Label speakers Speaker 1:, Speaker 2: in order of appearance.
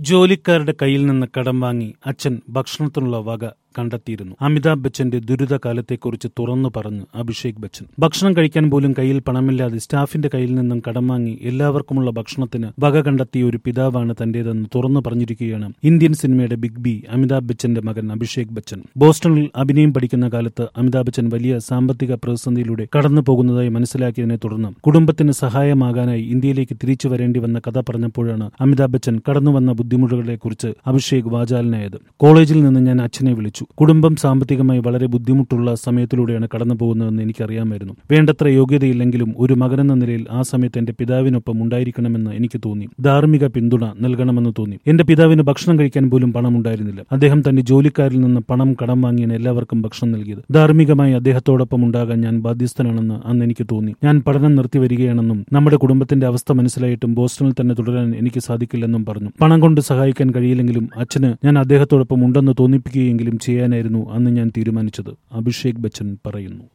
Speaker 1: ജോലിക്കാരുടെ കയ്യിൽ നിന്ന് കടം വാങ്ങി അച്ഛൻ ഭക്ഷണത്തിനുള്ള വക കണ്ടെത്തിയിരുന്നു അമിതാഭ് ബച്ചന്റെ ദുരിതകാലത്തെക്കുറിച്ച് തുറന്നു പറഞ്ഞു അഭിഷേക് ബച്ചൻ ഭക്ഷണം കഴിക്കാൻ പോലും കയ്യിൽ പണമില്ലാതെ സ്റ്റാഫിന്റെ കയ്യിൽ നിന്നും കടം വാങ്ങി എല്ലാവർക്കുമുള്ള ഭക്ഷണത്തിന് വക കണ്ടെത്തിയ ഒരു പിതാവാണ് തന്റേതെന്ന് തുറന്നു പറഞ്ഞിരിക്കുകയാണ് ഇന്ത്യൻ സിനിമയുടെ ബിഗ് ബി അമിതാഭ് ബച്ചന്റെ മകൻ അഭിഷേക് ബച്ചൻ ബോസ്റ്റണിൽ അഭിനയം പഠിക്കുന്ന കാലത്ത് അമിതാഭ് ബച്ചൻ വലിയ സാമ്പത്തിക പ്രതിസന്ധിയിലൂടെ കടന്നു പോകുന്നതായി മനസ്സിലാക്കിയതിനെ തുടർന്ന് കുടുംബത്തിന് സഹായമാകാനായി ഇന്ത്യയിലേക്ക് തിരിച്ചു വരേണ്ടി വന്ന കഥ പറഞ്ഞപ്പോഴാണ് അമിതാഭ് ബച്ചൻ കടന്നുവന്ന ബുദ്ധിമുട്ടുകളെക്കുറിച്ച് അഭിഷേക് വാചാലനായത് കോളേജിൽ നിന്ന് ഞാൻ അച്ഛനെ വിളിച്ചു കുടുംബം സാമ്പത്തികമായി വളരെ ബുദ്ധിമുട്ടുള്ള സമയത്തിലൂടെയാണ് കടന്നു പോകുന്നതെന്ന് എനിക്കറിയാമായിരുന്നു വേണ്ടത്ര യോഗ്യതയില്ലെങ്കിലും ഒരു മകനെന്ന നിലയിൽ ആ സമയത്ത് എന്റെ പിതാവിനൊപ്പം ഉണ്ടായിരിക്കണമെന്ന് എനിക്ക് തോന്നി ധാർമ്മിക പിന്തുണ നൽകണമെന്ന് തോന്നി എന്റെ പിതാവിന് ഭക്ഷണം കഴിക്കാൻ പോലും പണം ഉണ്ടായിരുന്നില്ല അദ്ദേഹം തന്റെ ജോലിക്കാരിൽ നിന്ന് പണം കടം വാങ്ങിയാണ് എല്ലാവർക്കും ഭക്ഷണം നൽകിയത് ധാർമ്മികമായി അദ്ദേഹത്തോടൊപ്പം ഉണ്ടാകാൻ ഞാൻ ബാധ്യസ്ഥനാണെന്ന് അന്ന് എനിക്ക് തോന്നി ഞാൻ പഠനം നിർത്തി വരികയാണെന്നും നമ്മുടെ കുടുംബത്തിന്റെ അവസ്ഥ മനസ്സിലായിട്ടും ബോസ്റ്റണിൽ തന്നെ തുടരാൻ എനിക്ക് സാധിക്കില്ലെന്നും പറഞ്ഞു പണം കൊണ്ട് സഹായിക്കാൻ കഴിയില്ലെങ്കിലും അച്ഛന് ഞാൻ അദ്ദേഹത്തോടൊപ്പം ഉണ്ടെന്ന് തോന്നിപ്പിക്കുകയെങ്കിലും ചെയ്യാനായിരുന്നു അന്ന് ഞാൻ തീരുമാനിച്ചത് അഭിഷേക് ബച്ചൻ പറയുന്നു